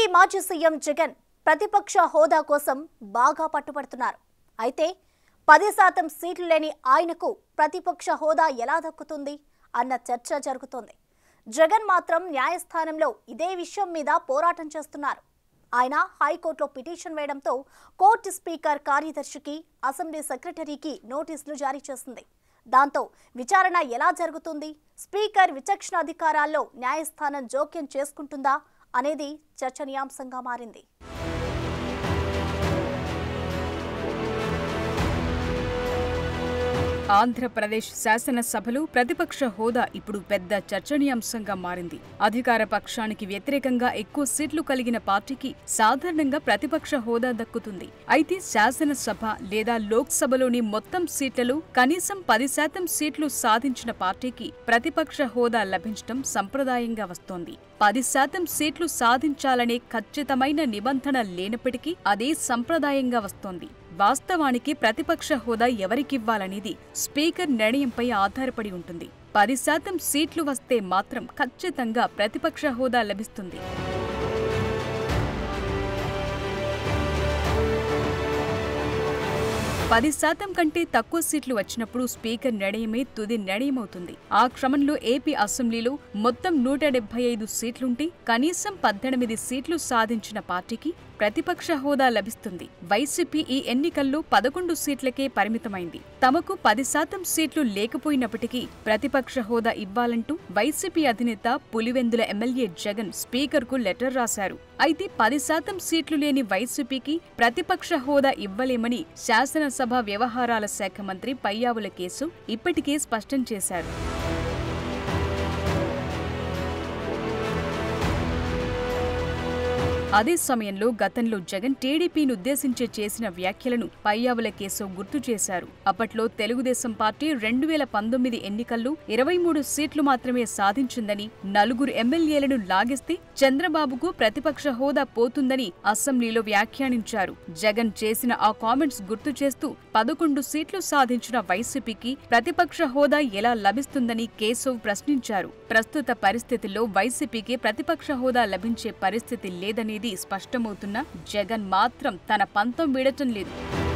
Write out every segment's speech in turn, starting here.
మాజీ సీఎం జగన్ ప్రతిపక్ష హోదా కోసం బాగా పట్టుబడుతున్నారు అయితే పది శాతం సీట్లు లేని ఆయనకు ప్రతిపక్ష హోదా ఎలా దక్కుతుంది అన్న చర్చ జరుగుతోంది జగన్ మాత్రం న్యాయస్థానంలో ఇదే విషయం మీద పోరాటం చేస్తున్నారు ఆయన హైకోర్టులో పిటిషన్ వేయడంతో కోర్టు స్పీకర్ కార్యదర్శికి అసెంబ్లీ సెక్రటరీకి నోటీసులు జారీ చేసింది దాంతో విచారణ ఎలా జరుగుతుంది స్పీకర్ విచక్షణ అధికారాల్లో న్యాయస్థానం జోక్యం చేసుకుంటుందా అనేది చర్చనీయాంశంగా మారింది ఆంధ్రప్రదేశ్ శాసనసభలో ప్రతిపక్ష హోదా ఇప్పుడు పెద్ద చర్చనీయాంశంగా మారింది అధికార పక్షానికి వ్యతిరేకంగా ఎక్కువ సీట్లు కలిగిన పార్టీకి సాధారణంగా ప్రతిపక్ష హోదా దక్కుతుంది అయితే శాసనసభ లేదా లోక్సభలోని మొత్తం సీట్లలో కనీసం పది శాతం సీట్లు సాధించిన పార్టీకి ప్రతిపక్ష హోదా లభించడం సంప్రదాయంగా వస్తోంది పది శాతం సీట్లు సాధించాలనే ఖచ్చితమైన నిబంధన లేనప్పటికీ అదే సంప్రదాయంగా వస్తోంది వాస్తవానికి ప్రతిపక్ష హోదా ఎవరికివ్వాలనేది స్పీకర్ నిర్ణయంపై ఆధారపడి ఉంటుంది పది శాతం సీట్లు వస్తే మాత్రం ఖచ్చితంగా ప్రతిపక్ష హోదా లభిస్తుంది పది శాతం కంటే తక్కువ సీట్లు వచ్చినప్పుడు స్పీకర్ నిర్ణయమే తుది నిర్ణయమవుతుంది ఆ క్రమంలో ఏపీ అసెంబ్లీలో మొత్తం నూట డెబ్బై ఐదు సీట్లుంటే కనీసం పద్దెనిమిది సీట్లు సాధించిన పార్టీకి ప్రతిపక్ష హోదా లభిస్తుంది వైసీపీ ఈ ఎన్నికల్లో పదకొండు సీట్లకే పరిమితమైంది తమకు పది శాతం సీట్లు లేకపోయినప్పటికీ ప్రతిపక్ష హోదా ఇవ్వాలంటూ వైసీపీ అధినేత పులివెందుల ఎమ్మెల్యే జగన్ స్పీకర్కు లెటర్ రాశారు అయితే పది శాతం సీట్లు లేని వైసీపీకి ప్రతిపక్ష హోదా ఇవ్వలేమని శాసనసభ వ్యవహారాల శాఖ మంత్రి పయ్యావుల కేసు ఇప్పటికే స్పష్టం చేశారు అదే సమయంలో గతంలో జగన్ టీడీపీని ఉద్దేశించి చేసిన వ్యాఖ్యలను పయ్యావుల కేశవ్ గుర్తు చేశారు అప్పట్లో తెలుగుదేశం పార్టీ రెండు వేల పంతొమ్మిది ఎన్నికల్లో ఇరవై మూడు సీట్లు మాత్రమే సాధించిందని నలుగురు ఎమ్మెల్యేలను లాగేస్తే చంద్రబాబుకు ప్రతిపక్ష హోదా పోతుందని అసెంబ్లీలో వ్యాఖ్యానించారు జగన్ చేసిన ఆ కామెంట్స్ గుర్తు చేస్తూ పదకొండు సీట్లు సాధించిన వైసీపీకి ప్రతిపక్ష హోదా ఎలా లభిస్తుందని కేశవ్ ప్రశ్నించారు ప్రస్తుత పరిస్థితుల్లో వైసీపీకి ప్రతిపక్ష హోదా లభించే పరిస్థితి లేదనేది స్పష్టమవుతున్న జగన్ మాత్రం తన పంతం వీడటం లేదు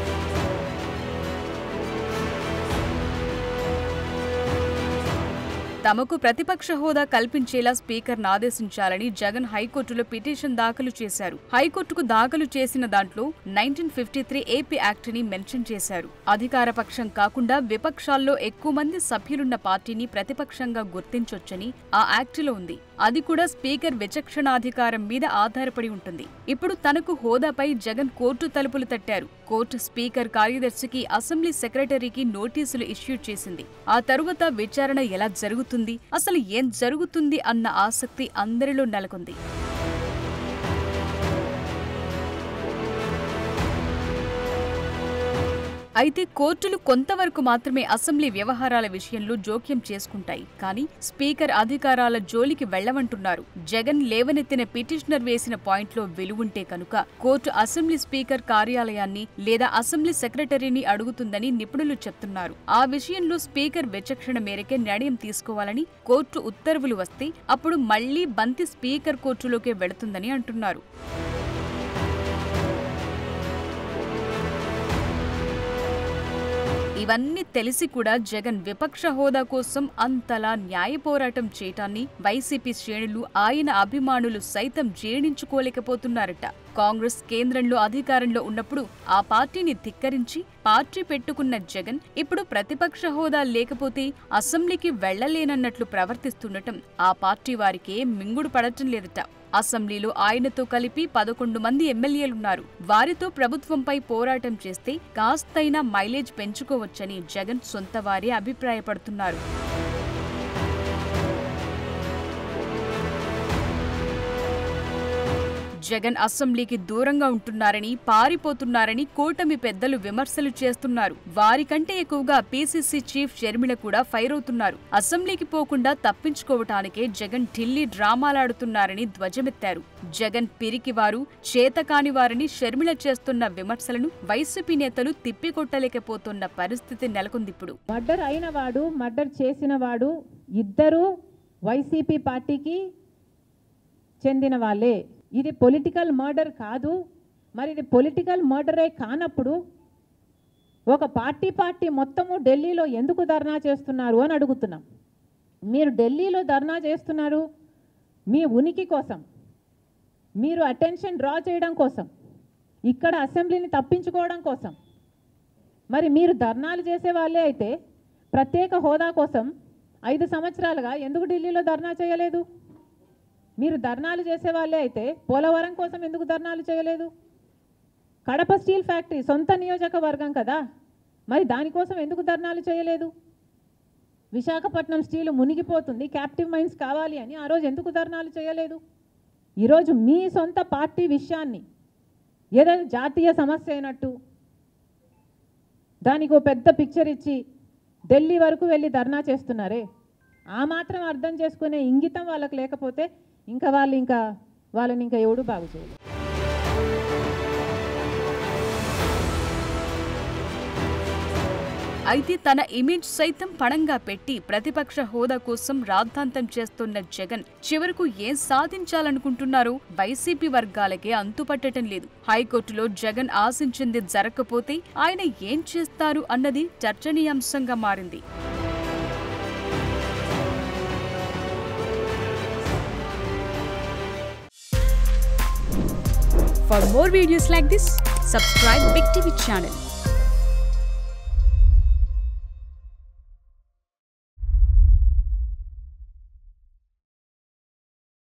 తమకు ప్రతిపక్ష హోదా కల్పించేలా స్పీకర్ను ఆదేశించాలని జగన్ హైకోర్టులో పిటిషన్ దాఖలు చేశారు హైకోర్టుకు దాఖలు చేసిన దాంట్లో nineteen fifty three AP act ని మెన్షన్ చేశారు అధికార పక్షం కాకుండా విపక్షాల్లో ఎక్కువ మంది సభ్యులున్న పార్టీని ప్రతిపక్షంగా గుర్తించొచ్చని ఆ యాక్టులో ఉంది అది కూడా స్పీకర్ విచక్షణాధికారం మీద ఆధారపడి ఉంటుంది ఇప్పుడు తనకు హోదాపై జగన్ కోర్టు తలుపులు తట్టారు కోర్టు స్పీకర్ కార్యదర్శికి అసెంబ్లీ సెక్రటరీకి నోటీసులు ఇష్యూ చేసింది ఆ తరువాత విచారణ ఎలా జరుగుతుంది అసలు ఏం జరుగుతుంది అన్న ఆసక్తి అందరిలో నెలకొంది అయితే కోర్టులు కొంతవరకు మాత్రమే అసెంబ్లీ వ్యవహారాల విషయంలో జోక్యం చేసుకుంటాయి కానీ స్పీకర్ అధికారాల జోలికి వెళ్లమంటున్నారు జగన్ లేవనెత్తిన పిటిషనర్ వేసిన పాయింట్లో విలువుంటే కనుక కోర్టు అసెంబ్లీ స్పీకర్ కార్యాలయాన్ని లేదా అసెంబ్లీ సెక్రటరీని అడుగుతుందని నిపుణులు చెప్తున్నారు ఆ విషయంలో స్పీకర్ విచక్షణ మేరకే నిర్ణయం తీసుకోవాలని కోర్టు ఉత్తర్వులు వస్తే అప్పుడు మళ్లీ బంతి స్పీకర్ కోర్టులోకే వెళుతుందని అంటున్నారు ఇవన్నీ తెలిసి కూడా జగన్ విపక్ష హోదా కోసం అంతలా న్యాయ పోరాటం చేయటాన్ని వైసీపీ శ్రేణులు ఆయన అభిమానులు సైతం జీర్ణించుకోలేకపోతున్నారట కాంగ్రెస్ కేంద్రంలో అధికారంలో ఉన్నప్పుడు ఆ పార్టీని ధిక్కరించి పార్టీ పెట్టుకున్న జగన్ ఇప్పుడు ప్రతిపక్ష హోదా లేకపోతే అసెంబ్లీకి వెళ్లలేనన్నట్లు ప్రవర్తిస్తుండటం ఆ పార్టీ వారికే మింగుడు పడటం లేదట అసెంబ్లీలో ఆయనతో కలిపి పదకొండు మంది ఎమ్మెల్యేలున్నారు వారితో ప్రభుత్వంపై పోరాటం చేస్తే కాస్తైనా మైలేజ్ పెంచుకోవచ్చని జగన్ సొంత వారే అభిప్రాయపడుతున్నారు జగన్ అసెంబ్లీకి దూరంగా ఉంటున్నారని పారిపోతున్నారని కూటమి పెద్దలు విమర్శలు చేస్తున్నారు వారికంటే ఎక్కువగా పీసీసీ చీఫ్ షర్మిల కూడా ఫైర్ అవుతున్నారు అసెంబ్లీకి పోకుండా తప్పించుకోవటానికే జగన్ ఢిల్లీ డ్రామాలాడుతున్నారని ధ్వజమెత్తారు జగన్ పిరికివారు చేతకాని వారని షర్మిల చేస్తున్న విమర్శలను వైసీపీ నేతలు తిప్పికొట్టలేకపోతున్న పరిస్థితి నెలకొందిప్పుడు మర్డర్ అయిన వాడు మర్డర్ చేసిన వాడు ఇద్దరూ వైసీపీ పార్టీకి చెందిన వాళ్ళే ఇది పొలిటికల్ మర్డర్ కాదు మరి ఇది పొలిటికల్ మర్డరే కానప్పుడు ఒక పార్టీ పార్టీ మొత్తము ఢిల్లీలో ఎందుకు ధర్నా చేస్తున్నారు అని అడుగుతున్నాం మీరు ఢిల్లీలో ధర్నా చేస్తున్నారు మీ ఉనికి కోసం మీరు అటెన్షన్ డ్రా చేయడం కోసం ఇక్కడ అసెంబ్లీని తప్పించుకోవడం కోసం మరి మీరు ధర్నాలు చేసే వాళ్ళే అయితే ప్రత్యేక హోదా కోసం ఐదు సంవత్సరాలుగా ఎందుకు ఢిల్లీలో ధర్నా చేయలేదు మీరు ధర్నాలు చేసే వాళ్ళే అయితే పోలవరం కోసం ఎందుకు ధర్నాలు చేయలేదు కడప స్టీల్ ఫ్యాక్టరీ సొంత నియోజకవర్గం కదా మరి దానికోసం ఎందుకు ధర్నాలు చేయలేదు విశాఖపట్నం స్టీల్ మునిగిపోతుంది క్యాప్టివ్ మైన్స్ కావాలి అని ఆ రోజు ఎందుకు ధర్నాలు చేయలేదు ఈరోజు మీ సొంత పార్టీ విషయాన్ని ఏదో జాతీయ సమస్య అయినట్టు దానికి ఓ పెద్ద పిక్చర్ ఇచ్చి ఢిల్లీ వరకు వెళ్ళి ధర్నా చేస్తున్నారే ఆ మాత్రం అర్థం చేసుకునే ఇంగితం వాళ్ళకి లేకపోతే ఇంకా వాళ్ళు ఇంకా వాళ్ళని ఇంకా ఎవడు బాగు చేయలేదు అయితే తన ఇమేజ్ సైతం పణంగా పెట్టి ప్రతిపక్ష హోదా కోసం రాద్ధాంతం చేస్తున్న జగన్ చివరకు ఏం సాధించాలనుకుంటున్నారో వైసీపీ వర్గాలకే అంతుపట్టడం లేదు హైకోర్టులో జగన్ ఆశించింది జరగకపోతే ఆయన ఏం చేస్తారు అన్నది చర్చనీయాంశంగా మారింది For more videos like this, subscribe Big TV channel.